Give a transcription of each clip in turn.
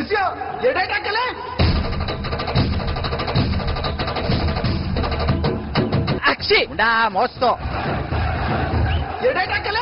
ಶಿಷ್ಯ ಎಡೇಟಾಕಲೆ ಅಕ್ಷಿ ಡಾ ಮೋಸ್ತು ಎಡೇಟಾಕಲೆ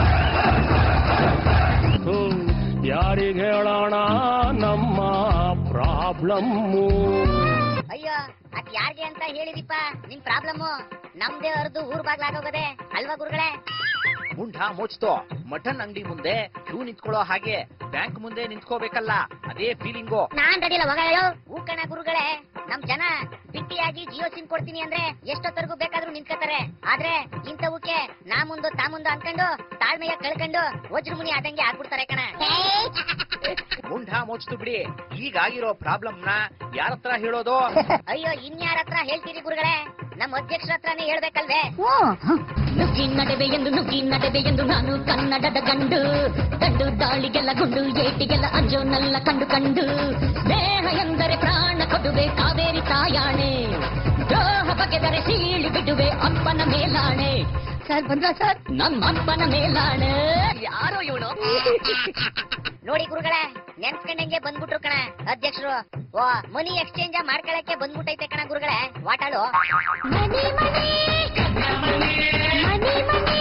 ಯಾರಿಗೆ ಹೇಳೋಣ ನಮ್ಮ ಪ್ರಾಬ್ಲಮ್ಮು ಅಯ್ಯೋ ಅದ್ ಯಾರಿಗೆ ಅಂತ ಹೇಳಿದಿಪ್ಪ ನಿಮ್ ಪ್ರಾಬ್ಲಮ್ ನಮ್ದೇ ಅರ್ದು ಊರ್ ಬಾಗ್ಲಾಗೋಗದೆ ಅಲ್ವಾ ಗುರುಗಳೇ ಮುಂಡ ಮೋಚ್ತೋ ಮಟನ್ ಅಂಗಡಿ ಮುಂದೆ ಕ್ಯೂ ನಿಂತ್ಕೊಳ್ಳೋ ಹಾಗೆ ಬ್ಯಾಂಕ್ ಮುಂದೆ ನಿಂತ್ಕೋಬೇಕಲ್ಲ ಅದೇ ಫೀಲಿಂಗು ನಾನ್ ರೆಡಿಲ್ಲ ಹೋಗ ಹೇಳು ಹೂ ಕಣ ಗುರುಗಳೇ ನಮ್ ಜನ ಬಿಟ್ಟಿಯಾಗಿ ಜಿಯೋ ಸಿಮ್ ಕೊಡ್ತೀನಿ ಅಂದ್ರೆ ಎಷ್ಟೊತ್ತರೆಗೂ ಬೇಕಾದ್ರೂ ನಿಂತ್ಕೋತಾರೆ ಆದ್ರೆ ಇಂಥವಕ್ಕೆ ನಾ ಮುಂದು ತಾ ಮುಂದು ಅನ್ಕೊಂಡು ತಾಳ್ಮೆಯ ಕಳ್ಕೊಂಡು ವಜ್ರ ಮುನಿ ಆದಂಗೆ ಆಗ್ಬಿಡ್ತಾರೆ ಕಣ ಮುಂಡ ಮೋಚ್ತು ಬಿಡಿ ಈಗಾಗಿರೋ ಪ್ರಾಬ್ಲಮ್ ನ ಯಾರ ಹತ್ರ ಹೇಳೋದು ಅಯ್ಯೋ ಇನ್ಯಾರ ಹತ್ರ ಹೇಳ್ತೀರಿ ಗುರುಗಳೇ ನಮ್ಮ ಅಧ್ಯಕ್ಷರ ಹತ್ರನೇ ಹೇಳ್ಬೇಕಲ್ವೇ ನುಗ್ಗಿ ನಡೆವೆ ಎಂದು ನುಗ್ಗಿ ನಡೆವೆ ಎಂದು ನಾನು ಕನ್ನಡದ ಗಂಡು ಗಂಡು ದಾಳಿಗೆಲ್ಲ ಗುಂಡು ಏಟಿಗೆಲ್ಲ ಅಂಜೋನಲ್ಲ ಕಂಡು ಕಂಡು ದೇಹ ಎಂದರೆ ಪ್ರಾಣ ಕೊಡುವೆ ಕಾವೇರಿ ತಾಯಾಣೆ ದ್ರೋಹ ಬಗೆದರೆ ಸೀಳಿ ಬಿಡುವೆ ಅಪ್ಪನ ಮೇಲಾಣೆ ಸರ್ ಬಂದ್ರ ಸರ್ ನಮ್ಮ ಅಪ್ಪನ ಮೇಲಾಣೆ ಯಾರೋ ಇವನು ನೋಡಿ ಗುರುಗಳೇ ನೆನ್ಸ್ಕೊಂಡಂಗೆ ಬಂದ್ಬಿಟ್ರು ಕಣ ಅಧ್ಯಕ್ಷರು ಓ ಮನಿ ಎಕ್ಸ್ಚೇಂಜ್ ಮಾಡ್ಕೊಳಕ್ಕೆ ಬಂದ್ಬಿಟ್ಟೈತೆ ಕಣ ಗುರುಗಳೇ ವಾಟಾಳು ಮನಿ ಮನಿ ಮನಿ ಮನಿ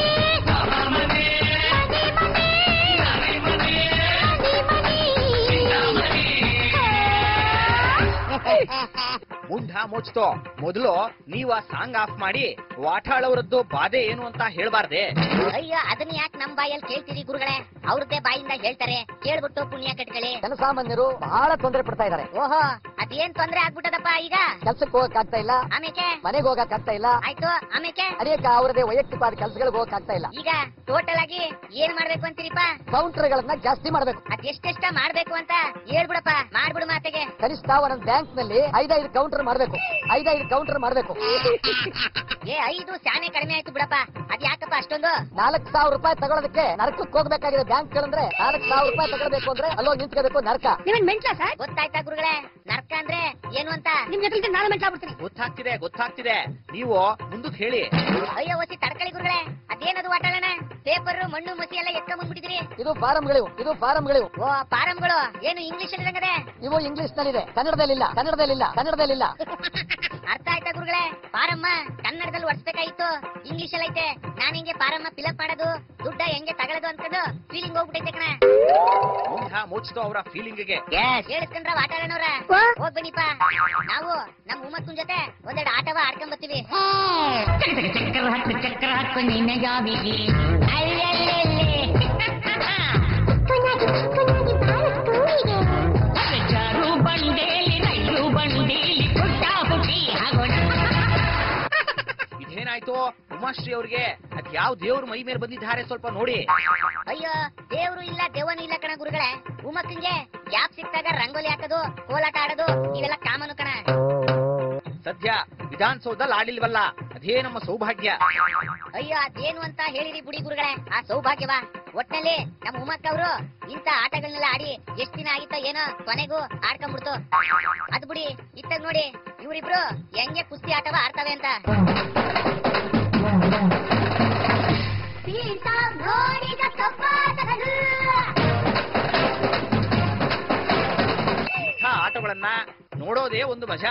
ಮುಂಡ ಮೋಚ್ತೋ ಮೊದಲು ನೀವ್ ಆ ಸಾಂಗ್ ಆಫ್ ಮಾಡಿ ವಾಟಾಳವರದ್ದು ಬಾಧೆ ಏನು ಅಂತ ಹೇಳ್ಬಾರ್ದೆ ಅಯ್ಯೋ ಅದನ್ನ ಯಾಕೆ ನಮ್ ಬಾಯಲ್ಲಿ ಕೇಳ್ತೀರಿ ಗುರುಗಳೇ ಅವ್ರದ್ದೇ ಬಾಯಿಂದ ಹೇಳ್ತಾರೆ ಕೇಳ್ಬಿಟ್ಟು ಪುಣ್ಯ ಕಟ್ಕೊಳ್ಳಿ ಜನಸಾಮಾನ್ಯರು ಬಹಳ ತೊಂದರೆ ಪಡ್ತಾ ಇದ್ದಾರೆ ಓಹೋ ಅದೇನ್ ತೊಂದ್ರೆ ಆಗ್ಬಿಟ್ಟದಪ್ಪ ಈಗ ಕೆಲ್ಸಕ್ಕೆ ಹೋಗಕ್ ಆಗ್ತಾ ಇಲ್ಲ ಆಮೇಕೆ ಮನೆಗೆ ಹೋಗಕ್ ಆಗ್ತಾ ಇಲ್ಲ ಆಯ್ತು ಆಮೇಕೆ ಅನೇಕ ಅವರದೇ ವೈಯಕ್ತಿಕವಾದ ಕೆಲಸಗಳಿಗೆ ಹೋಗಕ್ ಆಗ್ತಾ ಇಲ್ಲ ಈಗ ಟೋಟಲ್ ಆಗಿ ಏನ್ ಮಾಡ್ಬೇಕು ಅಂತೀರಿಪ್ಪ ಕೌಂಟರ್ ಗಳನ್ನ ಜಾಸ್ತಿ ಮಾಡಬೇಕು ಅದೆಷ್ಟೆಷ್ಟ ಮಾಡ್ಬೇಕು ಅಂತ ಹೇಳ್ಬಿಡಪ್ಪ ಮಾಡ್ಬಿಡು ಮಾತೆಗೆ ಕನಿಷ್ಠ ಒಂದೊಂದು ಬ್ಯಾಂಕ್ ನಲ್ಲಿ ಐದೈದು ಕೌಂಟರ್ ಮಾಡಬೇಕು ಐದೈದು ಕೌಂಟರ್ ಮಾಡಬೇಕು ಏ ಐದು ಸ್ಯಾನೆ ಕಡಿಮೆ ಆಯ್ತು ಬಿಡಪ್ಪ ಅದ್ ಯಾಕಪ್ಪ ಅಷ್ಟೊಂದು ನಾಲ್ಕು ಸಾವಿರ ರೂಪಾಯಿ ತಗೊಳ್ಳೋದಕ್ಕೆ ನರಕಕ್ಕೆ ಹೋಗ್ಬೇಕಾಗಿದೆ ಬ್ಯಾಂಕ್ ಗಳಂದ್ರೆ ನಾಲ್ಕು ಸಾವಿರ ರೂಪಾಯಿ ತಗೊಳ್ಬೇಕು ಅಂದ್ರೆ ಅಲ್ಲೋಗಿ ನಿಂತ್ಕೋಬೇಕು ನರಕ ನೀವೇನ್ ಮೆಂಟ್ಲ ಸರ್ ಗೊತ್ತಾಯ್ತಾ ಗುರುಗಳೇ ನರ್ಕ ಅಂದ್ರೆ ಏನು ಅಂತ ನಿಮ್ ಜೊತೆ ನಾನು ಮೆಂಟ್ಲಾಗ್ಬಿಡ್ತೀನಿ ಗೊತ್ತಾಗ್ತಿದೆ ಗೊತ್ತಾಗ್ತಿದೆ ನೀವು ಮುಂದಕ್ಕೆ ಹೇಳಿ ಅಯ್ಯೋ ಒಸಿ ತಡ್ಕಳಿ ಗುರುಗಳೇ ಅದೇನದು ವಾಟಾಳಣ ಪೇಪರ್ ಮಣ್ಣು ಮಸಿ ಎಲ್ಲ ಎತ್ಕೊಂಡ್ ಬಂದ್ಬಿಟ್ಟಿದ್ರಿ ಇದು ಫಾರಂಗಳಿವು ಇದು ಫಾರಂಗಳಿವು ಓ ಫಾರಂಗಳು ಏನು ಇಂಗ್ಲಿಷ್ ಅಲ್ಲಿ ಇರಂಗದೆ ಇವು ಇಂಗ್ಲಿಷ್ ನಲ್ಲಿದೆ ಕನ್ನಡದಲ್ಲಿಲ್ಲ ಕನ್ನಡದಲ್ಲಿಲ್ಲ ಕನ್ನಡದಲ್ಲಿಲ್ಲ ಅರ್ಥ ಆಯ್ತಾ ಗುರುಗಳೇ ಪಾರಮ್ಮ ಕನ್ನಡದಲ್ಲಿ ಒಡ್ಸ್ಬೇಕಾಗಿತ್ತು ಇಂಗ್ಲಿಷ್ ಅಲ್ಲಿ ಐತೆ ನಾನ್ ಹಿಂಗೆ ಪಾರಮ್ಮ ಫಿಲಪ್ ಮಾಡೋದು ದುಡ್ಡ ಹೆಂಗೆ ತಗೊಳ್ಳೋದು ಅನ್ಕೊಂಡು ಫೀಲಿಂಗ್ ಹೋಗ್ಬಿಟ್ಟೈತೆ ಕಣ ಮುಂಡ ಮೋಚ್ತೋ ಅವರ ಫೀಲಿಂಗ್ಗೆ ಹೇಳಿಸ್ಕೊಂಡ್ರ ಆಟಾಡೋನವ್ರ ಹೋಗ್ ಬನ್ನಿಪ್ಪ ನಾವು ನಮ್ ಉಮ್ಮಕ್ಕನ್ ಜೊತೆ ಒಂದೆರಡು ಆಟವ ಆಡ್ಕೊಂಡ್ ಬರ್ತೀವಿ ಚಕ್ರ ಹಾಕು ಚಕ್ರ ಹಾಕು ನಿನ್ನ ಜಾಬಿಗೆ ಅಲ್ಲಲ್ಲೇ ಜಾರು ಬಂಡೇಲಿ ರೈಲು ಬಂಡೇಲಿ ಪುಟ್ಟ ಪುಟ್ಟಿ ಆಗೋಣ ಇದೇನಾಯ್ತು ಉಮಾಶ್ರೀ ಅವ್ರಿಗೆ ಅದ್ ಯಾವ ದೇವ್ರ ಮೈ ಮೇಲೆ ಬಂದಿದ್ದಾರೆ ಸ್ವಲ್ಪ ನೋಡಿ ಅಯ್ಯೋ ದೇವ್ರು ಇಲ್ಲ ದೇವನು ಇಲ್ಲ ಕಣ ಗುರುಗಳೇ ಉಮ್ಮಕ್ಕಂಗೆ ಗ್ಯಾಪ್ ಸಿಕ್ತಾಗ ರಂಗೋಲಿ ಹಾಕೋದು ಕೋಲಾಟ ಆಡೋದು ಇವೆಲ್ಲ ಕಾಮನು ಕಣ ಸದ್ಯ ವಿಧಾನಸೌಧದಲ್ಲಿ ಆಡಿಲ್ವಲ್ಲ ಅದೇ ನಮ್ಮ ಸೌಭಾಗ್ಯ ಅಯ್ಯೋ ಅದೇನು ಅಂತ ಹೇಳಿರಿ ಬುಡಿ ಗುರುಗಳೇ ಆ ಸೌಭಾಗ್ಯವ ಒಟ್ನಲ್ಲಿ ನಮ್ಮ ಉಮ್ಮಕ್ಕ ಅವರು ಇಂತ ಆಟಗಳನ್ನೆಲ್ಲ ಆಡಿ ಎಷ್ಟ್ ದಿನ ಆಗಿತ್ತೋ ಏನೋ ಕೊನೆಗೂ ಆಡ್ಕೊಂಡ್ಬಿಡ್ತು ಅದ್ ಬಿಡಿ ಇತ್ತಾಗ ನೋಡಿ ಇವ್ರಿಬ್ರು ಹೆಂಗೆ ಕುಸ್ತಿ ಆಟವ ಆಡ್ತವೆ ಅಂತ ಇಂಥ ಆಟಗಳನ್ನ ನೋಡೋದೇ ಒಂದು ಮಜಾ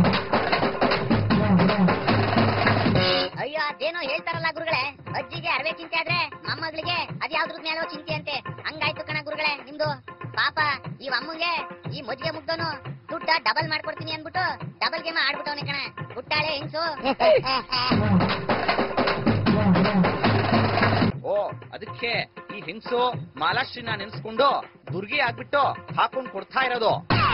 ಅಯ್ಯೋ ಅದೇನೋ ಹೇಳ್ತಾರಲ್ಲ ಗುರುಗಳೇ ಅಜ್ಜಿಗೆ ಅರವೆ ಚಿಂತೆ ಆದ್ರೆ ಮೊಮ್ಮಗಳಿಗೆ ಅದ್ಯಾವ್ದ್ರ ಮೇಲೋ ಚಿಂತೆ ಅಂತೆ ಹಂಗಾಯ್ತು ಕಣ ಗುರುಗಳೇ ನಿಮ್ದು ಪಾಪ ಈ ಅಮ್ಮಂಗೆ ಈ ಮಜ್ಜಿಗೆ ಮುಗ್ದೋನು ದುಡ್ಡ ಡಬಲ್ ಮಾಡ್ಕೊಡ್ತೀನಿ ಅನ್ಬಿಟ್ಟು ಡಬಲ್ ಗೇಮ್ ಆಡ್ಬಿಟ್ಟವನೆ ಕಣ ಹುಟ್ಟಾಳೆ ಹೆಂಗ್ಸು ಓ ಅದಕ್ಕೆ ಈ ಹೆಂಗ್ಸು ಮಾಲಾಶ್ರೀನ ನೆನ್ಸ್ಕೊಂಡು ದುರ್ಗಿ ಆಗ್ಬಿಟ್ಟು ಹಾಕೊಂಡ್ ಕೊಡ್ತಾ ಇರೋದು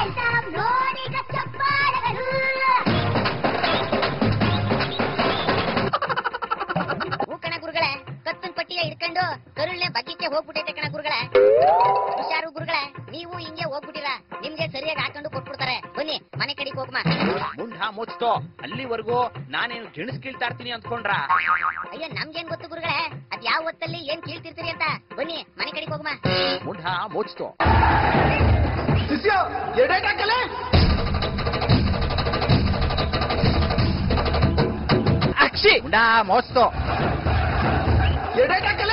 ಹೂ ಕಣ ಗುರುಗಳೇ ಕತ್ತನ್ ಪಟ್ಟಿಯ ಹಿಡ್ಕೊಂಡು ಕರುಳ್ನೆ ಬಗ್ಗಿಕ್ಕೆ ಹೋಗ್ಬಿಟ್ಟೈತೆ ಕಣ ಗುರುಗಳೇ ಹುಷಾರು ಗುರುಗಳೇ ನೀವು ಹಿಂಗೆ ಹೋಗ್ಬಿಟ್ಟಿರ ನಿಮ್ಗೆ ಸರಿಯಾಗಿ ಹಾಕೊಂಡು ಕೊಟ್ಬಿಡ್ತಾರೆ ಬನ್ನಿ ಮನೆ ಕಡೆಗೆ ಹೋಗ್ಮ ಮುಂಡ ಮೋಚ್ತೋ ಅಲ್ಲಿವರೆಗೂ ನಾನೇನು ಗೆಣಸ್ ಕೀಳ್ತಾ ಇರ್ತೀನಿ ಅಂದ್ಕೊಂಡ್ರ ಅಯ್ಯೋ ನಮ್ಗೇನ್ ಗೊತ್ತು ಗುರುಗಳೇ ಅದ್ ಯಾವ ಹೊತ್ತಲ್ಲಿ ಏನ್ ಕೇಳ್ತಿರ್ತೀರಿ ಅಂತ ಬನ್ನಿ ಮನೆ ಕಡೆಗೆ ಹೋಗ್ಮ ಮುಂಡ ಮೋಚ್ತೋ ಶಿಷ್ಯ ಎಡೇಟಾಕಲೆ ಅಕ್ಷಿ ಮುಂಡ ಮೋಚ್ತೋ ಎಡೇಟಾಕಲೆ